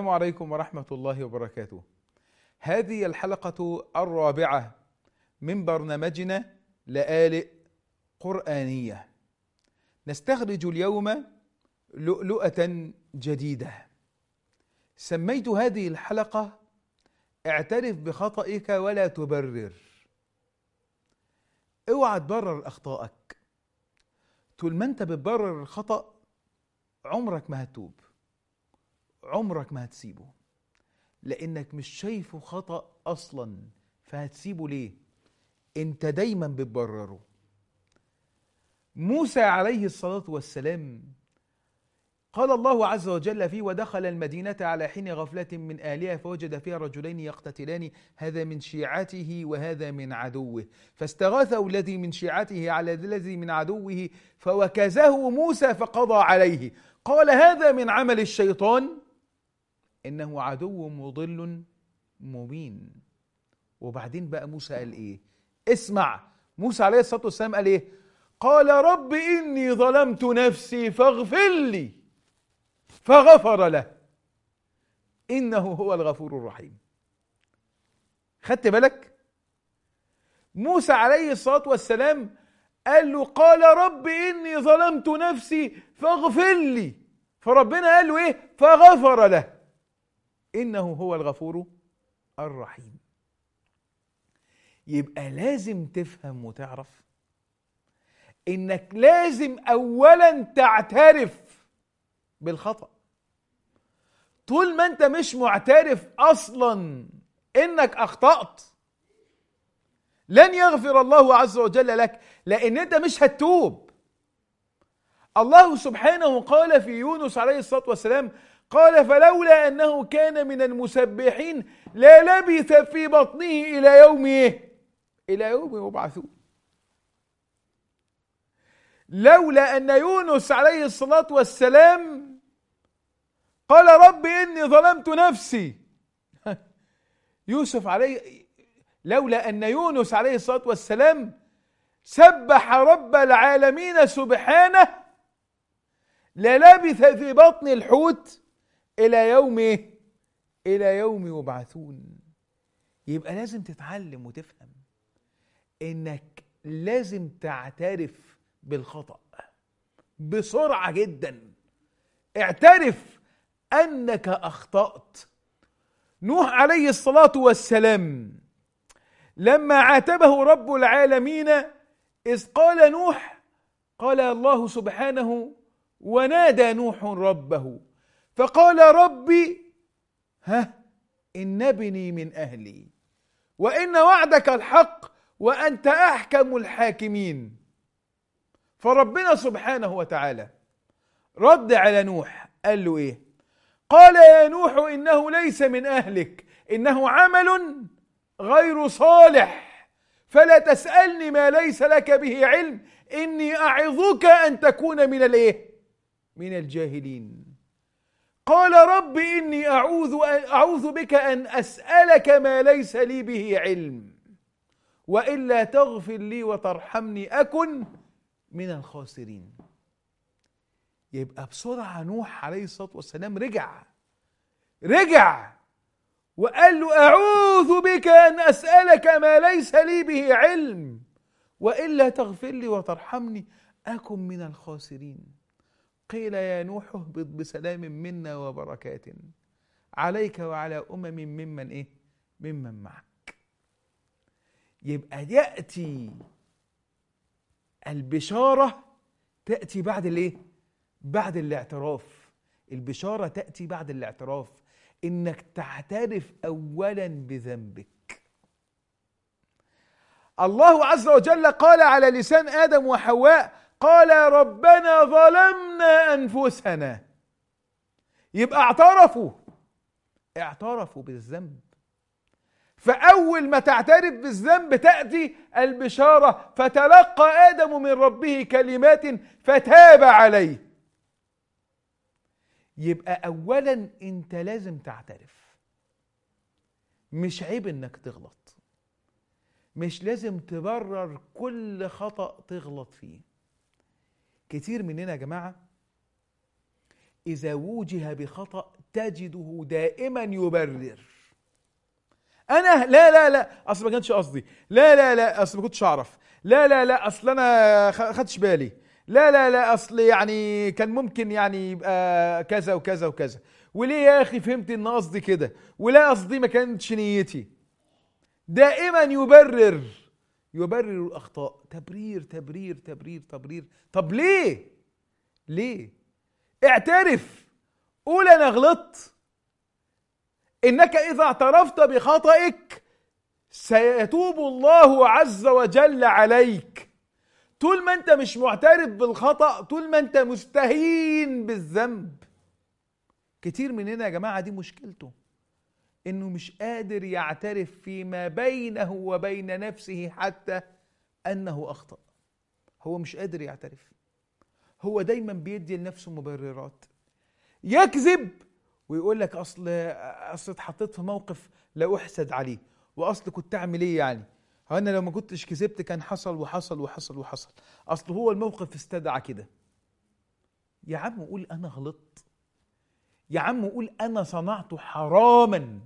السلام عليكم ورحمة الله وبركاته. هذه الحلقة الرابعة من برنامجنا لآلئ قرآنية. نستخرج اليوم لؤلؤة جديدة. سميت هذه الحلقة اعترف بخطئك ولا تبرر. اوعى تبرر اخطائك. طول ما انت بتبرر الخطأ عمرك ما هتوب. عمرك ما هتسيبه لانك مش شايفه خطا اصلا فهتسيبه ليه انت دايما بتبرره موسى عليه الصلاه والسلام قال الله عز وجل فيه ودخل المدينة على حين غفلة من أهلها فوجد فيها رجلين يقتتلان هذا من شيعته وهذا من عدوه فاستغاثه الذي من شيعته على الذي من عدوه فوكزه موسى فقضى عليه قال هذا من عمل الشيطان انه عدو مضل مبين وبعدين بقى موسى قال ايه اسمع موسى عليه الصلاه والسلام قال ايه قال رب اني ظلمت نفسي فاغفر لي فغفر له انه هو الغفور الرحيم خدت بالك موسى عليه الصلاه والسلام قال له قال رب اني ظلمت نفسي فاغفر لي فربنا قال له ايه فغفر له انه هو الغفور الرحيم يبقى لازم تفهم وتعرف انك لازم اولا تعترف بالخطا طول ما انت مش معترف اصلا انك اخطات لن يغفر الله عز وجل لك لان انت مش هتتوب الله سبحانه قال في يونس عليه الصلاه والسلام قال فلولا انه كان من المسبحين لا لبث في بطنه الى يوم ايه الى يوم يبعثون لولا ان يونس عليه الصلاه والسلام قال رب اني ظلمت نفسي يوسف عليه لولا ان يونس عليه الصلاه والسلام سبح رب العالمين سبحانه للبث في بطن الحوت الى يوم ايه الى يوم يبعثون يبقى لازم تتعلم وتفهم انك لازم تعترف بالخطا بسرعه جدا اعترف انك اخطات نوح عليه الصلاه والسلام لما عاتبه رب العالمين اذ قال نوح قال الله سبحانه ونادى نوح ربه فقال ربي ها إن ابني من أهلي وإن وعدك الحق وأنت أحكم الحاكمين فربنا سبحانه وتعالى رد على نوح قال له إيه قال يا نوح إنه ليس من أهلك إنه عمل غير صالح فلا تسألني ما ليس لك به علم إني أعظك أن تكون من الإيه من الجاهلين قال رب إني أعوذ, أعوذ بك أن أسألك ما ليس لي به علم وإلا تغفر لي وترحمني أكن من الخاسرين يبقى بسرعة نوح عليه الصلاة والسلام رجع رجع وقال له أعوذ بك أن أسألك ما ليس لي به علم وإلا تغفر لي وترحمني أكن من الخاسرين قيل يا نوح اهبط بسلام منا وبركات عليك وعلى أمم ممن إيه؟ ممن معك يبقى يأتي البشارة تأتي بعد الإيه؟ بعد الاعتراف البشارة تأتي بعد الاعتراف إنك تعترف أولا بذنبك الله عز وجل قال على لسان آدم وحواء قال ربنا ظلمنا انفسنا يبقى اعترفوا اعترفوا بالذنب فاول ما تعترف بالذنب تاتي البشاره فتلقى ادم من ربه كلمات فتاب عليه يبقى اولا انت لازم تعترف مش عيب انك تغلط مش لازم تبرر كل خطأ تغلط فيه كتير مننا يا جماعة إذا وجه بخطأ تجده دائما يبرر أنا لا لا لا أصل ما كانش قصدي لا لا لا أصل ما كنتش أعرف لا لا لا أصل أنا خ- خدتش بالي لا لا لا أصل يعني كان ممكن يعني يبقى كذا وكذا وكذا وليه يا أخي فهمت إن قصدي كده ولا قصدي ما كانتش نيتي دائما يبرر يبرر الأخطاء تبرير تبرير تبرير تبرير طب ليه ليه اعترف قول انا غلطت انك اذا اعترفت بخطئك سيتوب الله عز وجل عليك طول ما انت مش معترف بالخطأ طول ما انت مستهين بالذنب كتير مننا يا جماعة دي مشكلته انه مش قادر يعترف فيما بينه وبين نفسه حتى انه اخطأ هو مش قادر يعترف هو دايما بيدي لنفسه مبررات يكذب ويقول لك اصل اصل اتحطيت في موقف لا احسد عليه واصل كنت اعمل ايه يعني هو انا لو ما كنتش كذبت كان حصل وحصل وحصل وحصل اصل هو الموقف استدعى كده يا عم قول انا غلطت يا عم قول انا صنعت حراما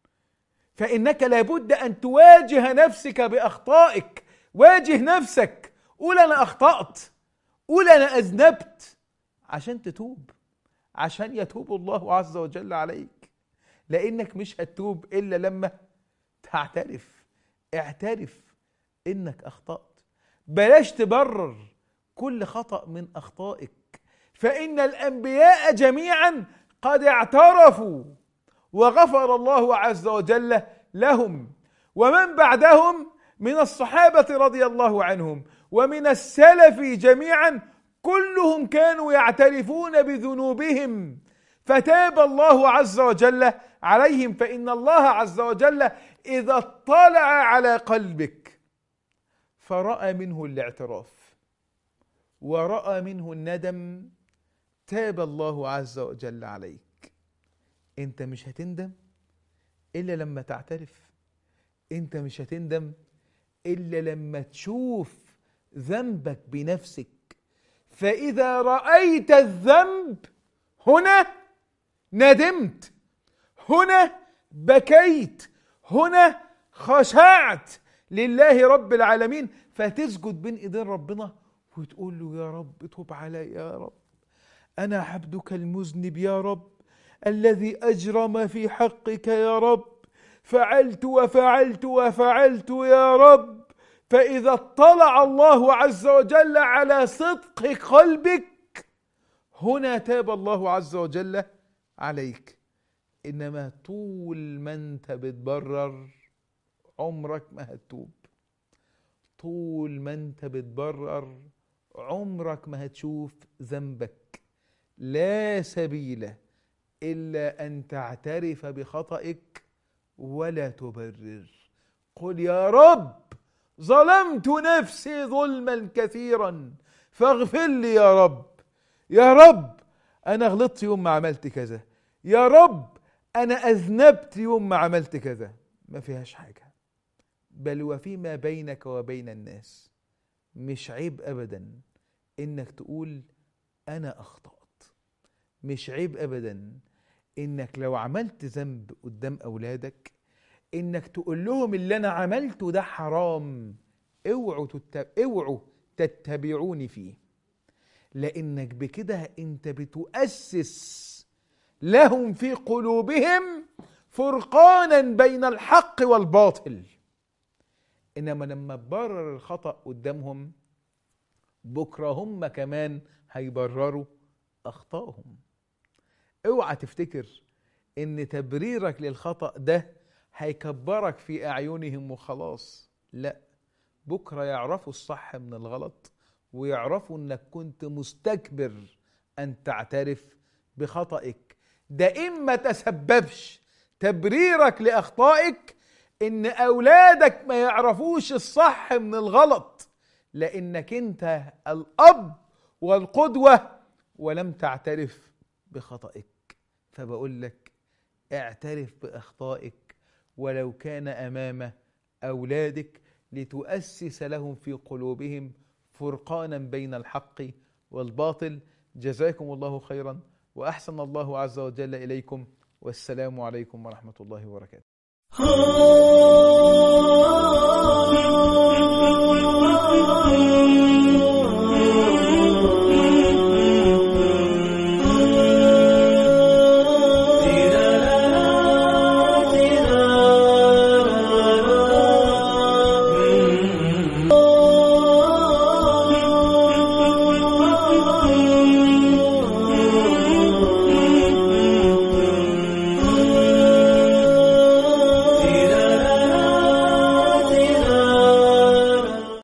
فانك لابد ان تواجه نفسك باخطائك واجه نفسك قول انا اخطات قول انا اذنبت عشان تتوب عشان يتوب الله عز وجل عليك لانك مش هتتوب الا لما تعترف اعترف انك اخطات بلاش تبرر كل خطا من اخطائك فان الانبياء جميعا قد اعترفوا وغفر الله عز وجل لهم ومن بعدهم من الصحابه رضي الله عنهم ومن السلف جميعا كلهم كانوا يعترفون بذنوبهم فتاب الله عز وجل عليهم فان الله عز وجل اذا اطلع على قلبك فراى منه الاعتراف وراى منه الندم تاب الله عز وجل عليك انت مش هتندم الا لما تعترف انت مش هتندم الا لما تشوف ذنبك بنفسك فاذا رايت الذنب هنا ندمت هنا بكيت هنا خشعت لله رب العالمين فتسجد بين ايدين ربنا وتقول له يا رب توب علي يا رب انا عبدك المذنب يا رب الذي اجرم في حقك يا رب فعلت وفعلت وفعلت يا رب فاذا اطلع الله عز وجل على صدق قلبك هنا تاب الله عز وجل عليك انما طول ما انت بتبرر عمرك ما هتتوب طول ما انت بتبرر عمرك ما هتشوف ذنبك لا سبيل الا ان تعترف بخطئك ولا تبرر قل يا رب ظلمت نفسي ظلما كثيرا فاغفر لي يا رب يا رب انا غلطت يوم ما عملت كذا يا رب انا اذنبت يوم ما عملت كذا ما فيهاش حاجه بل وفيما بينك وبين الناس مش عيب ابدا انك تقول انا اخطات مش عيب ابدا انك لو عملت ذنب قدام اولادك انك تقول لهم اللي انا عملته ده حرام اوعوا تتب... اوعوا تتبعوني فيه لانك بكده انت بتؤسس لهم في قلوبهم فرقانا بين الحق والباطل انما لما تبرر الخطا قدامهم بكره هم كمان هيبرروا اخطائهم اوعى تفتكر ان تبريرك للخطا ده هيكبرك في اعينهم وخلاص لا بكره يعرفوا الصح من الغلط ويعرفوا انك كنت مستكبر ان تعترف بخطئك ده اما تسببش تبريرك لاخطائك ان اولادك ما يعرفوش الصح من الغلط لانك انت الاب والقدوه ولم تعترف بخطئك فبقول لك اعترف باخطائك ولو كان امام اولادك لتؤسس لهم في قلوبهم فرقانا بين الحق والباطل جزاكم الله خيرا وأحسن الله عز وجل إليكم والسلام عليكم ورحمة الله وبركاته Oh